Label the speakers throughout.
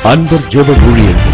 Speaker 1: அன்பர் ஜெப ஊழியர்கள்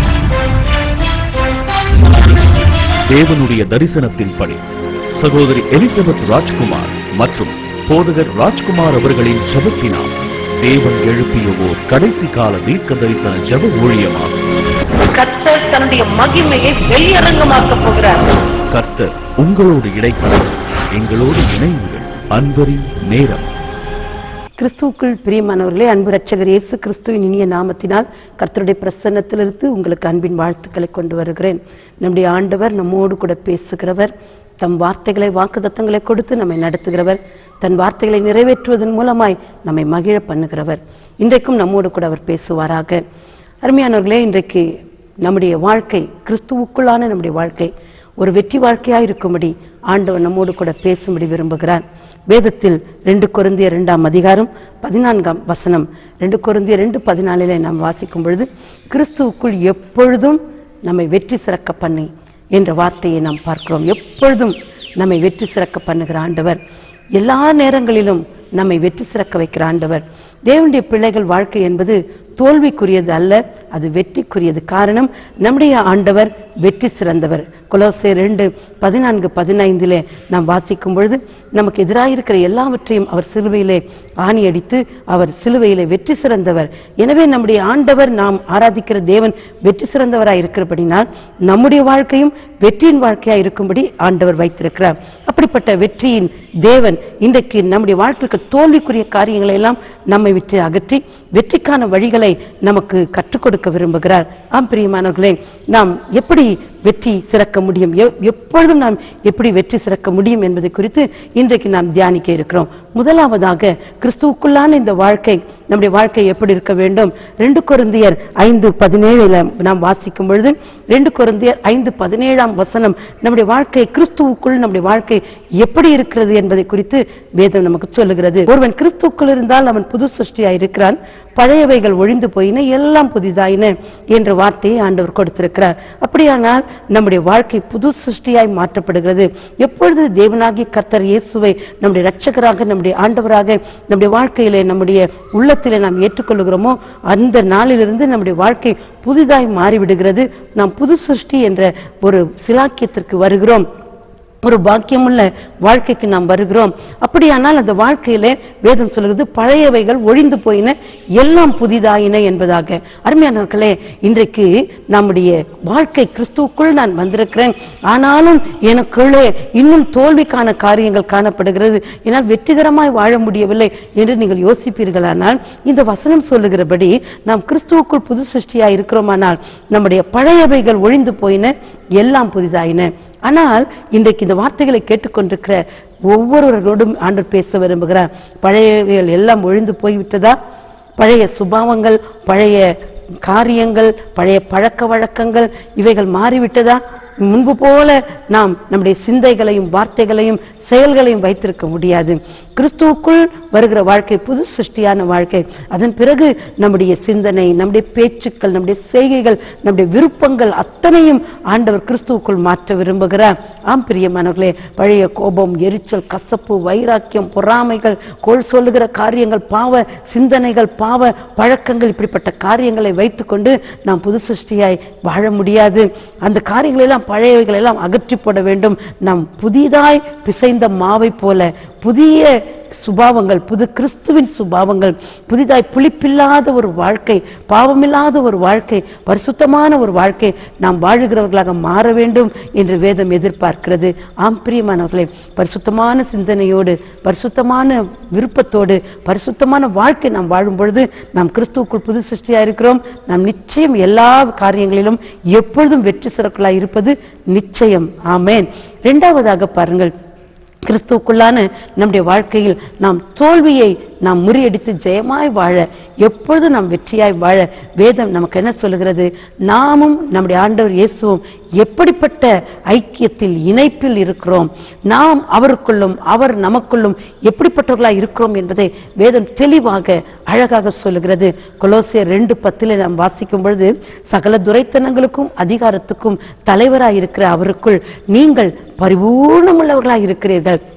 Speaker 1: தேவனுடைய தரிசனத்தின்படி சகோதரி எலிசபெத் ராஜ்குமார் மற்றும் போதகர் ராஜ்குமார் அவர்களின் ஜெபத்தினால் தேவன் எழுப்பிய ஓர் கடைசி கால தீர்க்க தரிசன ஜெப ஊழியமாகும்
Speaker 2: கர்த்தர் தன்னுடைய மகிமையை வெளியரங்கமாக்கப் போகிறார்
Speaker 1: கர்த்தர் உங்களோடு இடைப்பட எங்களோடு இணையுங்கள் அன்பரின் நேரம்
Speaker 3: கிறிஸ்துவுக்குள் பிரியமானவர்களே அன்பு ரட்சகர் இயேசு கிறிஸ்துவின் இனிய நாமத்தினால் கர்த்தருடைய பிரசன்னத்திலிருந்து உங்களுக்கு அன்பின் வாழ்த்துக்களை கொண்டு வருகிறேன் நம்முடைய ஆண்டவர் நம்மோடு கூட பேசுகிறவர் தம் வார்த்தைகளை வாக்குத்தத்தங்களை கொடுத்து நம்மை நடத்துகிறவர் தன் வார்த்தைகளை நிறைவேற்றுவதன் மூலமாய் நம்மை மகிழ பண்ணுகிறவர் இன்றைக்கும் நம்மோடு கூட அவர் பேசுவாராக அருமையானவர்களே இன்றைக்கு நம்முடைய வாழ்க்கை கிறிஸ்துவுக்குள்ளான நம்முடைய வாழ்க்கை ஒரு வெற்றி வாழ்க்கையாய் இருக்கும்படி ஆண்டவர் நம்மோடு கூட பேசும்படி விரும்புகிறார் வேதத்தில் ரெண்டு கொருந்திய ரெண்டாம் அதிகாரம் பதினான்காம் வசனம் ரெண்டு கொருந்திய ரெண்டு பதினாலிலே நாம் வாசிக்கும் பொழுது கிறிஸ்துவுக்குள் எப்பொழுதும் நம்மை வெற்றி சிறக்க பண்ணி என்ற வார்த்தையை நாம் பார்க்கிறோம் எப்பொழுதும் நம்மை வெற்றி சிறக்க பண்ணுகிற ஆண்டவர் எல்லா நேரங்களிலும் நம்மை வெற்றி சிறக்க வைக்கிற ஆண்டவர் தேவனுடைய பிள்ளைகள் வாழ்க்கை என்பது தோல்விக்குரியது அல்ல அது வெற்றிக்குரியது காரணம் நம்முடைய ஆண்டவர் வெற்றி சிறந்தவர் கொலோசே ரெண்டு பதினான்கு பதினைந்திலே நாம் வாசிக்கும் பொழுது நமக்கு எதிராக இருக்கிற எல்லாவற்றையும் அவர் சிலுவையிலே ஆணி அடித்து அவர் சிலுவையிலே வெற்றி சிறந்தவர் எனவே நம்முடைய ஆண்டவர் நாம் ஆராதிக்கிற தேவன் வெற்றி சிறந்தவராய் இருக்கிறபடினால் நம்முடைய வாழ்க்கையும் வெற்றியின் வாழ்க்கையாய் இருக்கும்படி ஆண்டவர் வைத்திருக்கிறார் அப்படிப்பட்ட வெற்றியின் தேவன் இன்றைக்கு நம்முடைய வாழ்க்கைக்கு தோல்விக்குரிய காரியங்களை எல்லாம் நம்மை விட்டு அகற்றி வெற்றிக்கான வழிகளை நமக்கு கற்றுக் கொடுக்க விரும்புகிறார் ஆம் பிரியமானவர்களே நாம் எப்படி வெற்றி சிறக்க முடியும் எ- எப்பொழுதும் நாம் எப்படி வெற்றி சிறக்க முடியும் என்பதை குறித்து இன்றைக்கு நாம் தியானிக்க இருக்கிறோம் முதலாவதாக கிறிஸ்துவுக்குள்ளான இந்த வாழ்க்கை நம்முடைய வாழ்க்கை எப்படி இருக்க வேண்டும் ரெண்டு கொரிந்தியர் ஐந்து பதினேழுல நாம் வாசிக்கும் பொழுது ரெண்டு கொரிந்தியர் ஐந்து பதினேழாம் வசனம் நம்முடைய வாழ்க்கை கிறிஸ்துவுக்குள் நம்முடைய வாழ்க்கை எப்படி இருக்கிறது என்பதை குறித்து வேதம் நமக்கு சொல்லுகிறது ஒருவன் கிறிஸ்துவுக்குள் இருந்தால் அவன் புது சிருஷ்டியாய் இருக்கிறான் பழையவைகள் ஒழிந்து போயின எல்லாம் புதிதாயின என்ற வார்த்தையை ஆண்டவர் கொடுத்திருக்கிறார் அப்படியானால் நம்முடைய வாழ்க்கை புது சிருஷ்டியாய் மாற்றப்படுகிறது எப்பொழுது தேவனாகிய கர்த்தர் இயேசுவை நம்முடைய இரட்சகராக நம்முடைய ஆண்டவராக நம்முடைய வாழ்க்கையிலே நம்முடைய உள்ளத்திலே நாம் ஏற்றுக்கொள்கிறோமோ அந்த நாளிலிருந்து நம்முடைய வாழ்க்கை புதிதாய் மாறிவிடுகிறது நாம் புது சிருஷ்டி என்ற ஒரு சிலாக்கியத்திற்கு வருகிறோம் ஒரு பாக்கியமுள்ள வாழ்க்கைக்கு நாம் வருகிறோம் அப்படியானால் அந்த வாழ்க்கையிலே வேதம் சொல்கிறது பழையவைகள் ஒழிந்து போயின எல்லாம் புதிதாயின என்பதாக அருமையானவர்களே இன்றைக்கு நம்முடைய வாழ்க்கை கிறிஸ்துவுக்குள் நான் வந்திருக்கிறேன் ஆனாலும் எனக்குள்ளே இன்னும் தோல்விக்கான காரியங்கள் காணப்படுகிறது என்னால் வெற்றிகரமாய் வாழ முடியவில்லை என்று நீங்கள் யோசிப்பீர்களானால் இந்த வசனம் சொல்லுகிறபடி நாம் கிறிஸ்துவுக்குள் புது சிருஷ்டியா இருக்கிறோமானால் நம்முடைய பழையவைகள் ஒழிந்து போயின எல்லாம் புதிதாயின ஆனால் இன்றைக்கு இந்த வார்த்தைகளை கேட்டுக்கொண்டிருக்கிற ஒவ்வொருவரோடும் ஆண்டவர் பேச விரும்புகிறார் பழையவைகள் எல்லாம் ஒழிந்து போய்விட்டதா பழைய சுபாவங்கள் பழைய காரியங்கள் பழைய பழக்க வழக்கங்கள் இவைகள் மாறிவிட்டதா முன்பு போல நாம் நம்முடைய சிந்தைகளையும் வார்த்தைகளையும் செயல்களையும் வைத்திருக்க முடியாது கிறிஸ்துவுக்குள் வருகிற வாழ்க்கை புது சிருஷ்டியான வாழ்க்கை அதன் பிறகு நம்முடைய சிந்தனை நம்முடைய பேச்சுக்கள் நம்முடைய செய்கைகள் நம்முடைய விருப்பங்கள் அத்தனையும் ஆண்டவர் கிறிஸ்துவுக்குள் மாற்ற விரும்புகிறார் ஆம் பிரியமானவர்களே பழைய கோபம் எரிச்சல் கசப்பு வைராக்கியம் பொறாமைகள் கோள் சொல்லுகிற காரியங்கள் பாவ சிந்தனைகள் பாவ பழக்கங்கள் இப்படிப்பட்ட காரியங்களை வைத்துக்கொண்டு நாம் புது சிருஷ்டியாய் வாழ முடியாது அந்த காரியங்களை எல்லாம் பழையவைகளை எல்லாம் அகற்றி போட வேண்டும் நாம் புதிதாய் பிசைந்த மாவை போல புதிய சுபாவங்கள் புது கிறிஸ்துவின் சுபாவங்கள் புதிதாய் புளிப்பில்லாத ஒரு வாழ்க்கை பாவமில்லாத ஒரு வாழ்க்கை பரிசுத்தமான ஒரு வாழ்க்கை நாம் வாழுகிறவர்களாக மாற வேண்டும் என்று வேதம் எதிர்பார்க்கிறது ஆம் பிரியமானவர்களே பரிசுத்தமான சிந்தனையோடு பரிசுத்தமான விருப்பத்தோடு பரிசுத்தமான வாழ்க்கை நாம் வாழும் பொழுது நாம் கிறிஸ்துவுக்குள் புது சிருஷ்டியா இருக்கிறோம் நாம் நிச்சயம் எல்லா காரியங்களிலும் எப்பொழுதும் வெற்றி சிறக்குள்ளாய் இருப்பது நிச்சயம் ஆமென் இரண்டாவதாக பாருங்கள் கிறிஸ்துவுக்குள்ளான நம்முடைய வாழ்க்கையில் நாம் தோல்வியை நாம் முறியடித்து ஜெயமாய் வாழ எப்பொழுதும் நாம் வெற்றியாய் வாழ வேதம் நமக்கு என்ன சொல்லுகிறது நாமும் நம்முடைய ஆண்டவர் இயேசுவும் எப்படிப்பட்ட ஐக்கியத்தில் இணைப்பில் இருக்கிறோம் நாம் அவருக்குள்ளும் அவர் நமக்குள்ளும் எப்படிப்பட்டவர்களாய் இருக்கிறோம் என்பதை வேதம் தெளிவாக அழகாக சொல்லுகிறது கொலோசியர் ரெண்டு பத்திலே நாம் வாசிக்கும் பொழுது சகல துரைத்தனங்களுக்கும் அதிகாரத்துக்கும் தலைவராய் இருக்கிற அவருக்குள் நீங்கள் பரிபூர்ணமுள்ளவர்களாய் இருக்கிறீர்கள்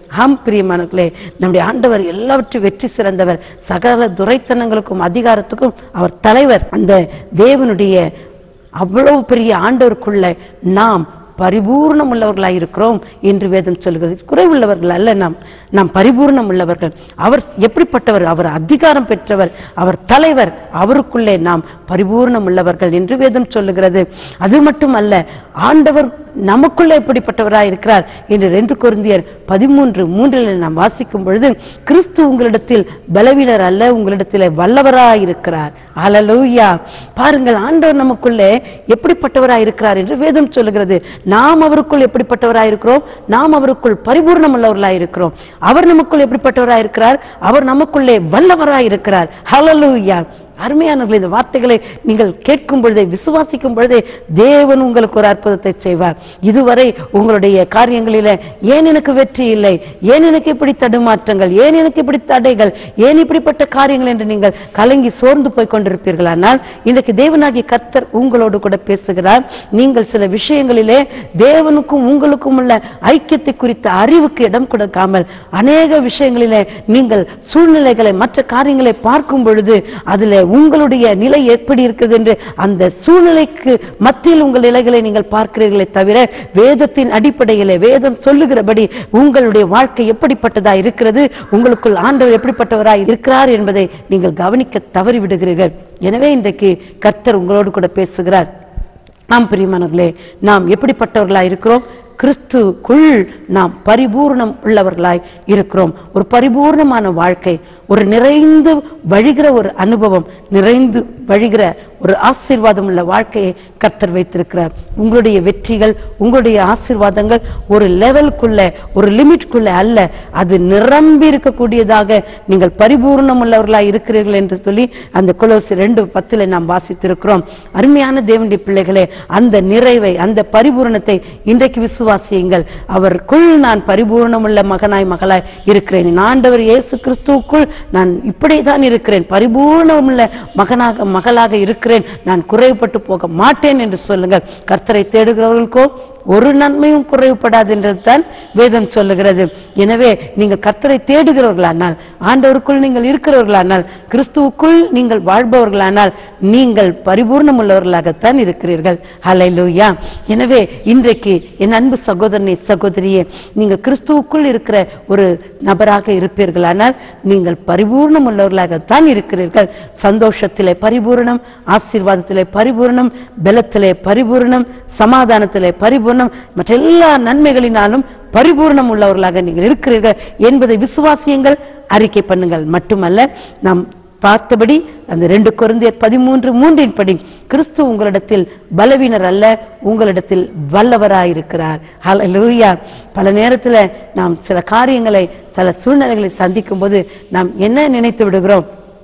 Speaker 3: ஆம் பிரியமானவர்களே நம்முடைய ஆண்டவர் எல்லாவற்றையும் வெற்றி சிறந்தவர் சகல துரைத்தனங்களுக்கும் அதிகாரத்துக்கும் அவர் தலைவர் அந்த தேவனுடைய அவ்வளவு பெரிய ஆண்டவருக்குள்ள நாம் பரிபூர்ணம் உள்ளவர்களாய் இருக்கிறோம் என்று வேதம் சொல்கிறது குறைவுள்ளவர்கள் அல்ல நாம் நாம் பரிபூர்ணம் உள்ளவர்கள் அவர் எப்படிப்பட்டவர் அவர் அதிகாரம் பெற்றவர் அவர் தலைவர் அவருக்குள்ளே நாம் பரிபூர்ணம் உள்ளவர்கள் என்று வேதம் சொல்லுகிறது அது மட்டுமல்ல ஆண்டவர் நமக்குள்ளே எப்படிப்பட்டவராய் இருக்கிறார் என்று ரெண்டு கொரிந்தியர் பதிமூன்று மூன்றில் நாம் வாசிக்கும் பொழுது கிறிஸ்து உங்களிடத்தில் பலவீனர் அல்ல உங்களிடத்தில் வல்லவராய் இருக்கிறார் ஹalleluya பாருங்கள் ஆண்டவர் நமக்குள்ளே எப்படிப்பட்டவராய் இருக்கிறார் என்று வேதம் சொல்லுகிறது நாம் அவருக்குள் எப்படிப்பட்டவராய் இருக்கிறோம் நாம் அவருக்குள் பரிபூர்ணம் உள்ளவர்களாய் இருக்கிறோம் அவர் நமக்குள் எப்படிப்பட்டவராய் இருக்கிறார் அவர் நமக்குள்ளே வல்லவராய் இருக்கிறார் ஹalleluya அருமையானவர்களே இந்த வார்த்தைகளை நீங்கள் கேட்கும் பொழுதே விசுவாசிக்கும் பொழுதே தேவன் உங்களுக்கு ஒரு அற்புதத்தை செய்வார் இதுவரை உங்களுடைய காரியங்களில ஏன் எனக்கு வெற்றி இல்லை ஏன் எனக்கு இப்படி தடுமாற்றங்கள் ஏன் எனக்கு இப்படி தடைகள் ஏன் இப்படிப்பட்ட காரியங்கள் என்று நீங்கள் கலங்கி சோர்ந்து போய் கொண்டிருப்பீர்கள் ஆனால் இன்றைக்கு தேவனாகிய கர்த்தர் உங்களோடு கூட பேசுகிறார் நீங்கள் சில விஷயங்களிலே தேவனுக்கும் உங்களுக்கும் உள்ள ஐக்கியத்தை குறித்த அறிவுக்கு இடம் கொடுக்காமல் அநேக விஷயங்களிலே நீங்கள் சூழ்நிலைகளை மற்ற காரியங்களை பார்க்கும் பொழுது அதிலே உங்களுடைய நிலை எப்படி இருக்குது என்று அந்த சூழ்நிலைக்கு மத்தியில் உங்கள் நிலைகளை நீங்கள் பார்க்கிறீர்களே தவிர வேதத்தின் அடிப்படையிலே வேதம் சொல்லுகிறபடி உங்களுடைய வாழ்க்கை எப்படிப்பட்டதா இருக்கிறது உங்களுக்குள் ஆண்டவர் எப்படிப்பட்டவராய் இருக்கிறார் என்பதை நீங்கள் கவனிக்க தவறிவிடுகிறீர்கள் எனவே இன்றைக்கு கர்த்தர் உங்களோடு கூட பேசுகிறார் நாம் பிரியமானவர்களே நாம் எப்படிப்பட்டவர்களாய் இருக்கிறோம் கிறிஸ்துக்குள் நாம் பரிபூர்ணம் உள்ளவர்களாய் இருக்கிறோம் ஒரு பரிபூர்ணமான வாழ்க்கை ஒரு நிறைந்து வழிகிற ஒரு அனுபவம் நிறைந்து வழிகிற ஒரு ஆசீர்வாதம் உள்ள வாழ்க்கையை கர்த்தர் வைத்திருக்கிறார் உங்களுடைய வெற்றிகள் உங்களுடைய ஆசீர்வாதங்கள் ஒரு லெவலுக்குள்ள ஒரு லிமிட்குள்ள அல்ல அது நிரம்பி இருக்கக்கூடியதாக நீங்கள் பரிபூர்ணம் உள்ளவர்களாய் இருக்கிறீர்கள் என்று சொல்லி அந்த குலோசி ரெண்டு பத்துல நாம் வாசித்திருக்கிறோம் அருமையான தேவனுடைய பிள்ளைகளே அந்த நிறைவை அந்த பரிபூரணத்தை இன்றைக்கு விசுவாசியுங்கள் அவருக்குள் நான் பரிபூர்ணம் உள்ள மகனாய் மகளாய் இருக்கிறேன் என் ஆண்டவர் இயேசு கிறிஸ்துவுக்குள் நான் இப்படிதான் இருக்கிறேன் பரிபூர்ணம் உள்ள மகனாக மகளாக இருக்கிறேன் நான் குறைவுபட்டு போக மாட்டேன் என்று சொல்லுங்கள் கர்த்தரை தேடுகிறவர்களுக்கோ ஒரு நன்மையும் குறைவுபடாது என்றுதான் வேதம் சொல்லுகிறது எனவே நீங்கள் கர்த்தரை தேடுகிறவர்களானால் ஆண்டவருக்குள் நீங்கள் இருக்கிறவர்களானால் கிறிஸ்துவுக்குள் நீங்கள் வாழ்பவர்களானால் நீங்கள் பரிபூர்ணம் உள்ளவர்களாகத்தான் இருக்கிறீர்கள் ஹalleluya எனவே இன்றைக்கு என் அன்பு சகோதரனே சகோதரியே நீங்கள் கிறிஸ்துவுக்குள் இருக்கிற ஒரு நபராக இருப்பீர்களானால் நீங்கள் பரிபூர்ணம் உள்ளவர்களாகத்தான் இருக்கிறீர்கள் சந்தோஷத்திலே பரிபூரணம் ஆசீர்வாதத்திலே பரிபூரணம் பலத்திலே பரிபூரணம் சமாதானத்திலே பரிபூரணம் மற்ற எல்லா நன்மைகளினாலும் பரிபூரணம் உள்ளவர்களாக நீங்கள் இருக்கிறீர்கள் என்பதை விசுவாசியங்கள் அறிக்கை பண்ணுங்கள் மட்டுமல்ல நாம் பார்த்தபடி அந்த ரெண்டு கொரிந்தியர் பதிமூன்று மூன்றின் படி கிறிஸ்து உங்களிடத்தில் பலவீனர் அல்ல உங்களிடத்தில் வல்லவராயிருக்கிறார் ஹalleluya பல நேரத்துல நாம் சில காரியங்களை சில சூழ்நிலைகளை சந்திக்கும் போது நாம் என்ன நினைத்து விடுகிறோம்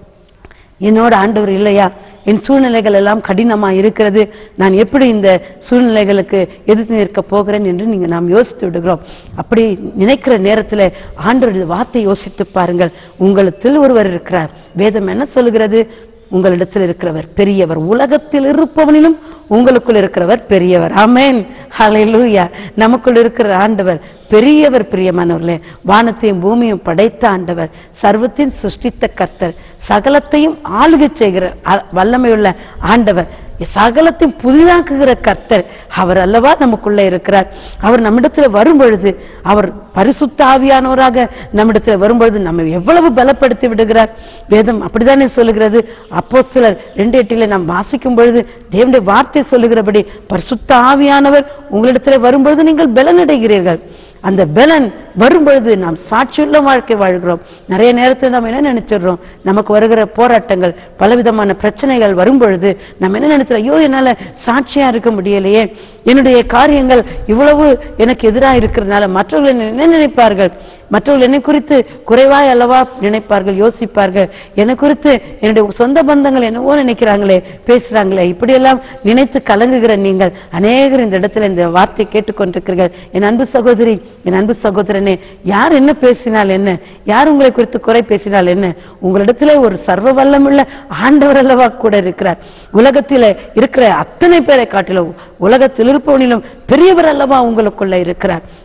Speaker 3: என்னோட ஆண்டவர் இல்லையா என் சூழ்நிலைகள் எல்லாம் கடினமா இருக்கிறது நான் எப்படி இந்த சூழ்நிலைகளுக்கு எதிர்த்து நிற்க போகிறேன் என்று நீங்க நாம் யோசித்து விடுகிறோம் அப்படி நினைக்கிற நேரத்துல ஆண்டவருடைய வார்த்தை யோசித்து பாருங்கள் உங்களிடத்தில் ஒருவர் இருக்கிறார் வேதம் என்ன சொல்லுகிறது உங்களிடத்தில் இருக்கிறவர் பெரியவர் உலகத்தில் இருப்பவனிலும் உங்களுக்குள் இருக்கிறவர் பெரியவர் ஆமென் ஹalleluya நமக்குள் இருக்கிற ஆண்டவர் பெரியவர் பிரியமானவர்களே வானத்தையும் பூமியும் படைத்த ஆண்டவர் சர்வத்தையும் சிருஷ்டித்த கர்த்தர் சகலத்தையும் ஆளுகை செய்கிற அ- வல்லமையுள்ள ஆண்டவர் சகலத்தையும் புதிதாக்குகிற கர்த்தர் அவர் அல்லவா நமக்குள்ள இருக்கிறார் அவர் நம்மிடத்துல வரும் பொழுது அவர் பரிசுத்த ஆவியானவராக நம்மிடத்துல வரும்பொழுது நம்ம எவ்வளவு பலப்படுத்தி விடுகிறார் வேதம் அப்படித்தானே சொல்லுகிறது அப்போ சிலர் ரெண்டு எட்டில நாம் வாசிக்கும் பொழுது தேவனுடைய வார்த்தை சொல்லுகிறபடி பரிசுத்த ஆவியானவர் உங்களிடத்துல வரும்பொழுது நீங்கள் பலனடைகிறீர்கள் அந்த பலன் வரும்பொழுது நாம் சாட்சியுள்ள வாழ்க்கை வாழ்கிறோம் நிறைய நேரத்தில் நாம் என்ன நினைச்சிடுறோம் நமக்கு வருகிற போராட்டங்கள் பலவிதமான பிரச்சனைகள் வரும்பொழுது நம்ம என்ன நினைச்சிடறோம் ஐயோ என்னால சாட்சியா இருக்க முடியலையே என்னுடைய காரியங்கள் இவ்வளவு எனக்கு எதிராக இருக்கிறதுனால மற்றவர்கள் என்னை என்ன நினைப்பார்கள் மற்றவர்கள் என்னை குறித்து குறைவாய் அல்லவா நினைப்பார்கள் யோசிப்பார்கள் என்னை குறித்து என்னுடைய சொந்த பந்தங்கள் என்னவோ நினைக்கிறாங்களே பேசுறாங்களே இப்படியெல்லாம் நினைத்து கலங்குகிற நீங்கள் அநேகர் இந்த இடத்துல இந்த வார்த்தை கேட்டுக்கொண்டிருக்கிறீர்கள் என் அன்பு சகோதரி என் அன்பு சகோதரனே யார் என்ன பேசினால் என்ன யார் உங்களை குறித்து குறை பேசினால் என்ன உங்களிடத்துல ஒரு சர்வ வல்லமுள்ள ஆண்டவர் அல்லவா கூட இருக்கிறார் உலகத்திலே இருக்கிற அத்தனை பேரை காட்டிலும் உலகத்தில் இருப்பவனிலும் பெரியவர் அல்லவா உங்களுக்குள்ள இருக்கிறார்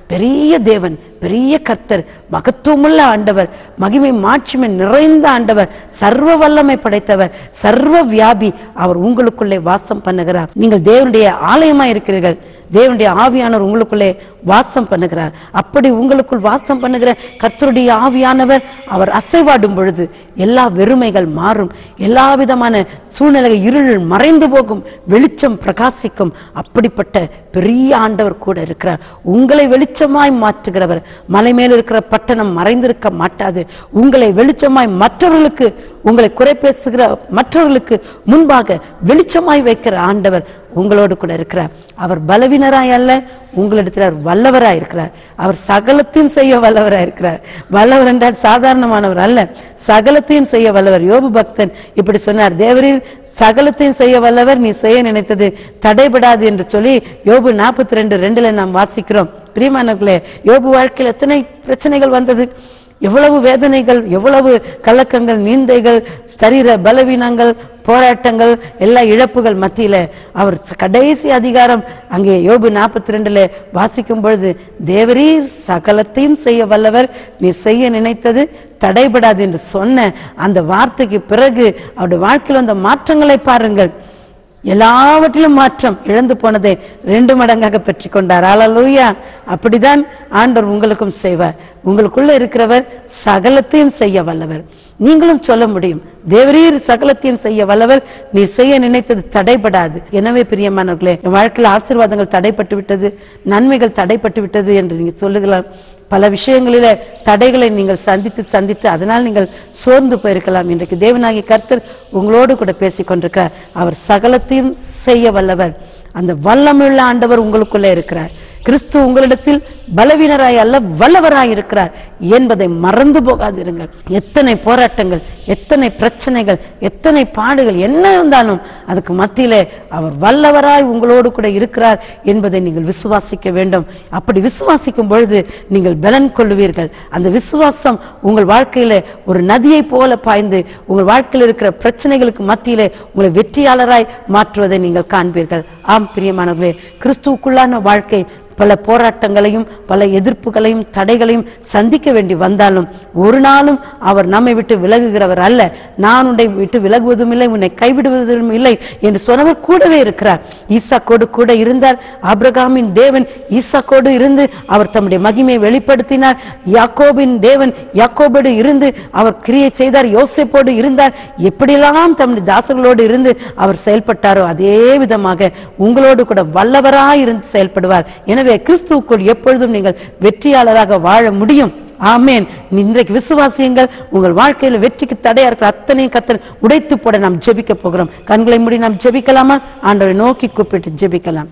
Speaker 3: பெரிய தேவன் பெரிய கர்த்தர் மகத்துவமுள்ள ஆண்டவர் மகிமை மாட்சிமை நிறைந்த ஆண்டவர் சர்வ வல்லமை படைத்தவர் சர்வ வியாபி அவர் உங்களுக்குள்ளே வாசம் பண்ணுகிறார் நீங்கள் தேவனுடைய ஆலயமா இருக்கிறீர்கள் தேவனுடைய ஆவியானவர் உங்களுக்குள்ளே வாசம் பண்ணுகிறார் அப்படி உங்களுக்குள் வாசம் பண்ணுகிற கர்த்தருடைய ஆவியானவர் அவர் அசைவாடும் பொழுது எல்லா வெறுமைகள் மாறும் எல்லா விதமான சூழ்நிலைகள் இருள் மறைந்து போகும் வெளிச்சம் பிரகாசிக்கும் அப்படிப்பட்ட பெரிய ஆண்டவர் கூட இருக்கிறார் உங்களை வெளிச்சமாய் மாற்றுகிறவர் மலை மேல் இருக்கிற பட்டணம் மறைந்திருக்க மாட்டாது உங்களை வெளிச்சமாய் மற்றவர்களுக்கு உங்களை குறை பேசுகிற மற்றவர்களுக்கு முன்பாக வெளிச்சமாய் வைக்கிற ஆண்டவர் உங்களோடு கூட இருக்கிறார் அவர் பலவீனராய் அல்ல உங்களிடத்தில் அவர் வல்லவராய் இருக்கிறார் அவர் சகலத்தையும் செய்ய வல்லவராய் இருக்கிறார் வல்லவர் என்றால் சாதாரணமானவர் அல்ல சகலத்தையும் செய்ய வல்லவர் யோபு பக்தன் இப்படி சொன்னார் தேவரில் சகலத்தையும் செய்ய வல்லவர் நீ செய்ய நினைத்தது தடைபடாது என்று சொல்லி யோபு நாற்பத்தி ரெண்டு ரெண்டுல நாம் வாசிக்கிறோம் பிரியமானவர்களே யோபு வாழ்க்கையில் எத்தனை பிரச்சனைகள் வந்தது எவ்வளவு வேதனைகள் எவ்வளவு கலக்கங்கள் நீந்தைகள் சரீர பலவீனங்கள் போராட்டங்கள் எல்லா இழப்புகள் மத்தியில அவர் ச- கடைசி அதிகாரம் அங்கே யோபு நாற்பத்தி ரெண்டுல வாசிக்கும் பொழுது தேவரீர் சகலத்தையும் செய்ய வல்லவர் நீர் செய்ய நினைத்தது தடைபடாது என்று சொன்ன அந்த வார்த்தைக்கு பிறகு அவருடைய வாழ்க்கையில் வந்த மாற்றங்களை பாருங்கள் எல்லாவற்றிலும் மாற்றம் இழந்து போனதை ரெண்டு மடங்காக பெற்றுக் கொண்டார் அல்லேலூயா அப்படிதான் ஆண்டவர் உங்களுக்கும் செய்வார் உங்களுக்குள்ள இருக்கிறவர் சகலத்தையும் செய்ய வல்லவர் நீங்களும் சொல்ல முடியும் தேவரீர் சகலத்தையும் செய்ய வல்லவர் நீ செய்ய நினைத்தது தடைபடாது எனவே பிரியமானவர்களே என் வாழ்க்கையில் ஆசீர்வாதங்கள் தடைப்பட்டு விட்டது நன்மைகள் தடைப்பட்டு விட்டது என்று நீங்க சொல்லுகலாம் பல விஷயங்களில தடைகளை நீங்கள் சந்தித்து சந்தித்து அதனால் நீங்கள் சோர்ந்து போயிருக்கலாம் இன்றைக்கு தேவனாகிய கர்த்தர் உங்களோடு கூட பேசிக் கொண்டிருக்கிறார் அவர் சகலத்தையும் செய்ய வல்லவர் அந்த வல்லமுள்ள ஆண்டவர் உங்களுக்குள்ளே இருக்கிறார் கிறிஸ்து உங்களிடத்தில் பலவீனராய் அல்ல வல்லவராய் இருக்கிறார் என்பதை மறந்து போகாதிருங்கள் எத்தனை போராட்டங்கள் எத்தனை பிரச்சனைகள் எத்தனை பாடுகள் என்ன இருந்தாலும் அதுக்கு மத்தியிலே அவர் வல்லவராய் உங்களோடு கூட இருக்கிறார் என்பதை நீங்கள் விசுவாசிக்க வேண்டும் அப்படி விசுவாசிக்கும் பொழுது நீங்கள் பலன் கொள்ளுவீர்கள் அந்த விசுவாசம் உங்கள் வாழ்க்கையில ஒரு நதியை போல பாய்ந்து உங்கள் வாழ்க்கையில் இருக்கிற பிரச்சனைகளுக்கு மத்தியிலே உங்களை வெற்றியாளராய் மாற்றுவதை நீங்கள் காண்பீர்கள் ஆம் பிரியமானவர்களே கிறிஸ்துவுக்குள்ளான வாழ்க்கை பல போராட்டங்களையும் பல எதிர்ப்புகளையும் தடைகளையும் சந்திக்க வேண்டி வந்தாலும் ஒரு நாளும் அவர் நம்மை விட்டு விலகுகிறவர் அல்ல நான் உன்னை விட்டு விலகுவதும் இல்லை உன்னை கைவிடுவதும் இல்லை என்று சொன்னவர் கூடவே இருக்கிறார் ஈசாக்கோடு கூட இருந்தார் ஆபிரகாமின் தேவன் ஈசாக்கோடு இருந்து அவர் தம்முடைய மகிமையை வெளிப்படுத்தினார் யாக்கோபின் தேவன் யாக்கோபோடு இருந்து அவர் கிரியை செய்தார் யோசேப்போடு இருந்தார் எப்படியெல்லாம் தம்முடைய தாசர்களோடு இருந்து அவர் செயல்பட்டாரோ அதே விதமாக உங்களோடு கூட வல்லவராய் இருந்து செயல்படுவார் எனவே கிறிஸ்துவுக்குள் எப்பொழுதும் நீங்கள் வெற்றியாளராக வாழ முடியும் ஆமேன் இன்றைக்கு விசுவாசியுங்கள் உங்கள் வாழ்க்கையில் வெற்றிக்கு தடையா இருக்கிற அத்தனையும் கத்தர் உடைத்து போட நாம் ஜெபிக்க போகிறோம் கண்களை மூடி நாம் ஜெபிக்கலாமா ஆண்டவரை நோக்கி கூப்பிட்டு ஜெபிக்கலாம்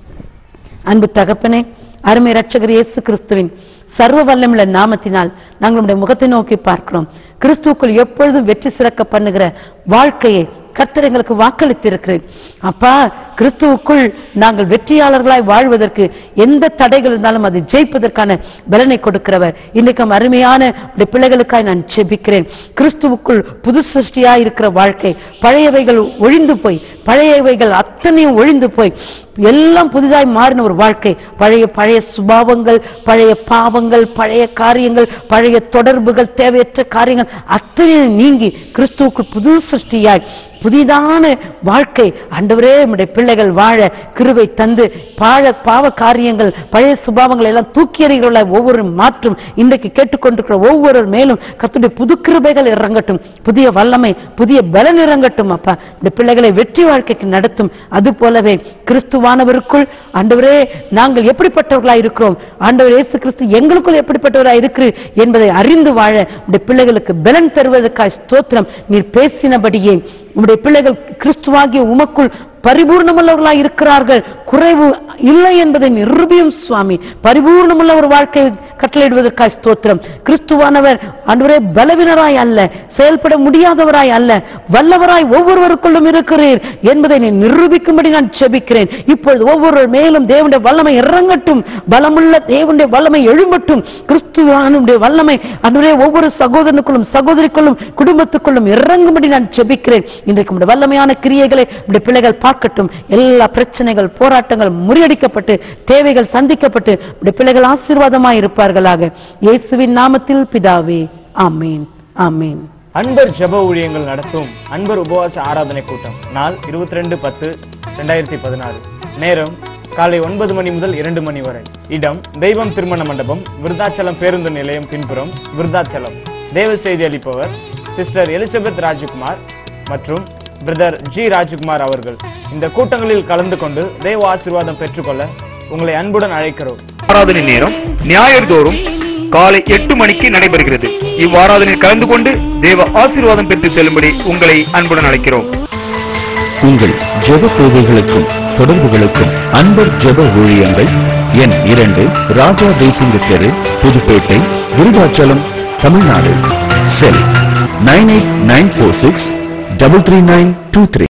Speaker 3: அன்பு தகப்பனே அருமை ரட்சகர் இயேசு கிறிஸ்துவின் சர்வ வல்லமுள்ள நாமத்தினால் நாங்கள் உம்முடைய முகத்தை நோக்கி பார்க்கிறோம் கிறிஸ்துவுக்குள் எப்பொழுதும் வெற்றி சிறக்க பண்ணுகிற வாழ்க்கையை கர்த்தர் எங்களுக்கு வாக்களித்திருக்கிறேன் அப்பா கிறிஸ்துவுக்குள் நாங்கள் வெற்றியாளர்களாய் வாழ்வதற்கு எந்த தடைகள் இருந்தாலும் அதை ஜெயிப்பதற்கான பலனை கொடுக்கிறவர் இன்றைக்கும் அருமையான உம்முடைய பிள்ளைகளுக்காய் நான் ஜெபிக்கிறேன் கிறிஸ்துவுக்குள் புது சிருஷ்டியாய் இருக்கிற வாழ்க்கை பழையவைகள் ஒழிந்து போய் பழையவைகள் அத்தனையும் ஒழிந்து போய் எல்லாம் புதிதாய் மாறின ஒரு வாழ்க்கை பழைய பழைய சுபாவங்கள் பழைய பாவங்கள் பழைய காரியங்கள் பழைய தொடர்புகள் தேவையற்ற காரியங்கள் அத்தனையும் நீங்கி கிறிஸ்துவுக்குள் புது சிருஷ்டியாய் புதிதான வாழ்க்கை ஆண்டவரே நம்முடைய பிள்ளைகள் வாழ கிருபை தந்து பாழ பாவ காரியங்கள் பழைய சுபாவங்களை எல்லாம் தூக்கி எறிகிறவர்கள ஒவ்வொரு மாற்றும் இன்றைக்கு கேட்டுக்கொண்டிருக்கிற ஒவ்வொரு மேலும் கர்த்தருடைய புது கிருபைகள் இறங்கட்டும் புதிய வல்லமை புதிய பலன் இறங்கட்டும் அப்பா இந்த பிள்ளைகளை வெற்றி வாழ்க்கைக்கு நடத்தும் அது போலவே கிறிஸ்துவானவருக்குள் ஆண்டவரே நாங்கள் எப்படிப்பட்டவர்களாய் இருக்கிறோம் ஆண்டவர் இயேசு கிறிஸ்து எங்களுக்குள் எப்படிப்பட்டவராய் இருக்கிறீர் என்பதை அறிந்து வாழ இந்த பிள்ளைகளுக்கு பலன் தருவதற்காய் ஸ்தோத்திரம் நீர் பேசினபடியே உம்முடைய பிள்ளைகள் கிறிஸ்துவாகிய உமக்குள் பரிபூர்ணமுள்ளவர்களாய் இருக்கிறார்கள் குறைவு இல்லை என்பதை நிரூபியும் சுவாமி பரிபூர்ணமுள்ள ஒரு வாழ்க்கையை கட்டளையிடுவதற்காய் ஸ்தோத்திரம் கிறிஸ்துவானவர் அன்றுவரே பலவீனராய் அல்ல செயல்பட முடியாதவராய் அல்ல வல்லவராய் ஒவ்வொருவருக்குள்ளும் இருக்கிறீர் என்பதை நீ நிரூபிக்கும்படி நான் ஜெபிக்கிறேன் இப்பொழுது ஒவ்வொரு மேலும் தேவனுடைய வல்லமை இறங்கட்டும் பலமுள்ள தேவனுடைய வல்லமை எழும்பட்டும் கிறிஸ்துவானுடைய வல்லமை அன்றுவரே ஒவ்வொரு சகோதரனுக்குள்ளும் சகோதரிக்குள்ளும் குடும்பத்துக்குள்ளும் இறங்கும்படி நான் ஜெபிக்கிறேன் இன்றைக்கு உடைய வல்லமையான கிரியைகளை உடைய பிள்ளைகள் காக்கட்டும் எல்லா பிரச்சனைகள் போராட்டங்கள் முறியடிக்கப்பட்டு தேவைகள் சந்திக்கப்பட்டு உடைய பிள்ளைகள் ஆசீர்வாதமாய் இருப்பார்களாக இயேசுவின் நாமத்தில் பிதாவே ஆமேன் ஆமேன்
Speaker 4: அன்பர் ஜெப ஊழியங்கள் நடத்தும் அன்பர் உபவாச ஆராதனை கூட்டம் நாள் இருபத்தி ரெண்டு பத்து ரெண்டாயிரத்தி பதினாறு நேரம் காலை ஒன்பது மணி முதல் இரண்டு மணி வரை இடம் தெய்வம் திருமண மண்டபம் விருதாச்சலம் பேருந்து நிலையம் பின்புறம் விருதாச்சலம் தேவ செய்தி அளிப்பவர் சிஸ்டர் எலிசபெத் ராஜ்குமார் மற்றும் பிரதர் ஜி ராஜ்குமார் அவர்கள் இந்த கூட்டங்களில் கலந்து கொண்டு தேவ ஆசீர்வாதம் பெற்றுக்கொள்ள உங்களை அன்புடன் அழைக்கிறோம்
Speaker 5: ஆராதனை நேரம் ஞாயிறுதோறும் காலை எட்டு மணிக்கு நடைபெறுகிறது இவ்வாராதனையில் கலந்து கொண்டு தேவ ஆசீர்வாதம் பெற்று செல்லும்படி உங்களை அன்புடன் அழைக்கிறோம்
Speaker 1: உங்கள் ஜெப தேவைகளுக்கும் தொடர்புகளுக்கும் அன்பர் ஜெப ஊழியங்கள் எண் இரண்டு ராஜா தேசிங்க தெரு Puduppettai Virudhachalam Tamil Nadu cell nine eight nine four six double three nine two three